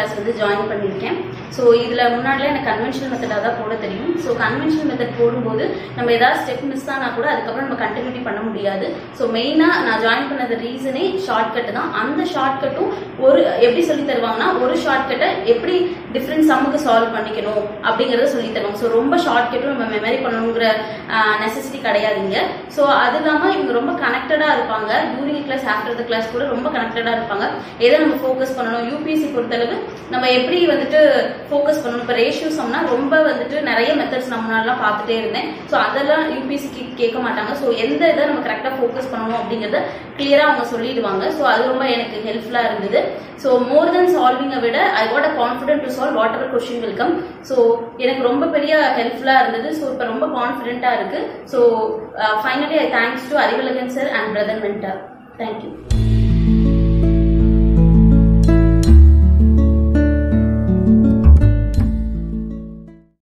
class வந்து join பண்ணியிருக்கேன் so இதில் முன்னாடிலாம் எனக்கு கன்வென்ஷனல் மெத்தடாக தான் போட தெரியும் ஸோ கன்வென்ஷனல் மெத்தட் போடும்போது நம்ம ஏதாவது ஸ்டெப் மிஸ் ஆனால் கூட அதுக்கப்புறம் நம்ம கண்டினியூட்டி பண்ண முடியாது ஸோ மெயினாக நான் ஜாயின் பண்ணது ரீசனே ஷார்ட் கட் தான் அந்த ஷார்ட் கட்டும் ஒரு எப்படி சொல்லி தருவாங்கன்னா ஒரு ஷார்ட் கட்டை எப்படி டிஃப்ரெண்ட் சம்முக்கு சால்வ் பண்ணிக்கணும் அப்படிங்கறத சொல்லி தருவாங்க ஸோ ரொம்ப ஷார்ட் கட்டும் நம்ம மெமரி பண்ணணுங்கிற நெசசிட்டி கிடையாதுங்க ஸோ அது இல்லாமல் இவங்க ரொம்ப கனெக்டடாக இருப்பாங்க during class after the class கூட ரொம்ப கனெக்டடாக இருப்பாங்க எதை நம்ம ஃபோக்கஸ் பண்ணணும் யூபிஎஸ்சி பொறுத்தளவு நம்ம எப்படி வந்துட்டு ஃபோக்கஸ் பண்ணணும் இப்போ ரேஷியோ சம்னா ரொம்ப வந்துட்டு நிறைய மெத்தட்ஸ் நம்ம முன்னாடிலாம் பார்த்துட்டே இருந்தேன் ஸோ அதெல்லாம் யூபிஎஸ்சிக்கு கேட்க மாட்டாங்க ஸோ எந்த இதை நம்ம கரெக்டாக ஃபோக்கஸ் பண்ணணும் அப்படிங்கிறத கிளியராக அவங்க சொல்லிடுவாங்க ஸோ அது ரொம்ப எனக்கு ஹெல்ப்ஃபுல்லாக இருந்தது ஸோ மோர் தென் சால்விங்கை விட I what a confident to solve whatever question welcome so எனக்கு ரொம்ப பெரிய ஹெல்ப்ஃபுல்லாக இருந்தது ஸோ இப்போ ரொம்ப கான்ஃபிடென்ட்டாக இருக்கு so finally I thanks to Arivazhagan sir and brother mentor thank you